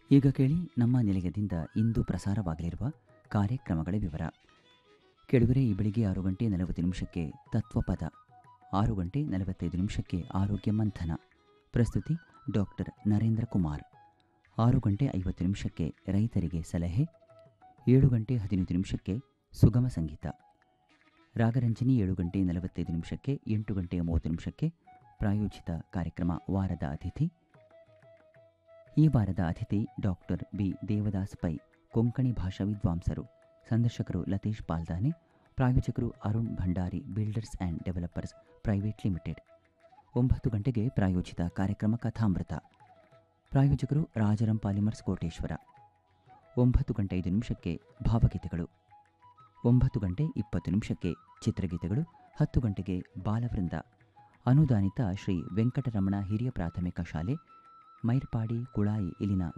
ಈಗ ಕೇಳಿ ನಮ್ಮ ನಿಲಯದಿಂದ ಇಂದು ಪ್ರಸಾರವಾಗಲಿರುವ ಕಾರ್ಯಕ್ರಮಗಳ ವಿವರ ಕೆಳಗರೆ ಈ ಬೆಳಿಗ್ಗೆ ಆರು ಗಂಟೆ ನಲವತ್ತು ನಿಮಿಷಕ್ಕೆ ತತ್ವಪದ ಆರು ಗಂಟೆ ನಲವತ್ತೈದು ನಿಮಿಷಕ್ಕೆ ಆರೋಗ್ಯ ಮಂಥನ ಪ್ರಸ್ತುತಿ ಡಾಕ್ಟರ್ ನರೇಂದ್ರ ಕುಮಾರ್ ಆರು ಗಂಟೆ ಐವತ್ತು ನಿಮಿಷಕ್ಕೆ ರೈತರಿಗೆ ಸಲಹೆ ಏಳು ಗಂಟೆ ಹದಿನೈದು ನಿಮಿಷಕ್ಕೆ ಸುಗಮ ಸಂಗೀತ ರಾಗರಂಜನಿ ಏಳು ಗಂಟೆ ನಲವತ್ತೈದು ನಿಮಿಷಕ್ಕೆ ಎಂಟು ಗಂಟೆ ಮೂವತ್ತು ನಿಮಿಷಕ್ಕೆ ಪ್ರಾಯೋಜಿತ ಕಾರ್ಯಕ್ರಮ ವಾರದ ಅತಿಥಿ ಈ ವಾರದ ಅತಿಥಿ ಡಾಕ್ಟರ್ ಬಿ ದೇವದಾಸ್ ಪೈ ಕೊಂಕಣಿ ಭಾಷಾ ವಿದ್ವಾಂಸರು ಸಂದರ್ಶಕರು ಲತೀಶ್ ಪಾಲ್ದಾನೆ ಪ್ರಾಯೋಜಕರು Arun Bhandari builders and developers private limited ಒಂಬತ್ತು ಗಂಟೆಗೆ ಪ್ರಾಯೋಜಿತ ಕಾರ್ಯಕ್ರಮ ಕಥಾಮೃತ ಪ್ರಾಯೋಜಕರು ರಾಜರಂ ಪಾಲಿಮರ್ಸ್ ಕೋಟೇಶ್ವರ ಒಂಬತ್ತು ಗಂಟೆ ಐದು ನಿಮಿಷಕ್ಕೆ ಭಾವಗೀತೆಗಳು ಒಂಬತ್ತು ಗಂಟೆ ಇಪ್ಪತ್ತು ನಿಮಿಷಕ್ಕೆ ಚಿತ್ರಗೀತೆಗಳು ಹತ್ತು ಗಂಟೆಗೆ ಬಾಲವೃಂದ ಅನುದಾನಿತ ಶ್ರೀ ವೆಂಕಟರಮಣ ಹಿರಿಯ ಪ್ರಾಥಮಿಕ ಶಾಲೆ ಮೈರ್ಪಾಡಿ ಕುಳಾಯಿ ಇಲ್ಲಿನ